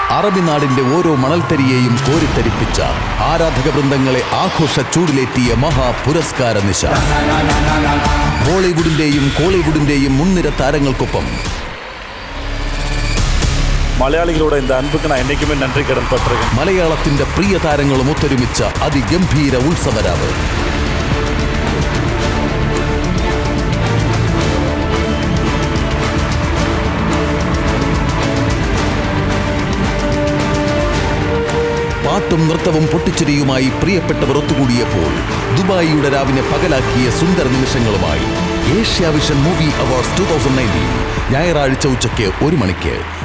അറബി നാടിന്റെ ഓരോ മണൽത്തരിയെയും കോരിത്തരിപ്പിച്ച ആരാധക വൃന്ദങ്ങളെ ആഘോഷ ചൂടിലേറ്റിയ മഹാ പുരസ്കാര നിശ ബോളിവുഡിന്റെയും കോളിവുഡിന്റെയും മുൻനിര താരങ്ങൾക്കൊപ്പം மலையாளிகளோட இந்த அன்புக்கு நான் என்னைக்குமே நன்றி கடன் பட்டிருக்கேன் മലയാളത്തിന്റെ പ്രിയ താരങ്ങളും ഒത്തൊരുമിച്ച അതിഗംഭീര ഉത്സവരാവ് പാട്ടും നൃത്തവും പൊട്ടിച്ചിരിയുമായി പ്രിയപ്പെട്ടവർ ഒത്തുകൂടിയപ്പോൾ ദുബായിയുടെ രാവിനെ പകലാക്കിയ സുന്ദര നിമിഷങ്ങളുമായി Asia vision movie awards two thousand nineteen ഞായറാഴ്ച ഉച്ചയ്ക്ക് ഒരു മണിക്ക്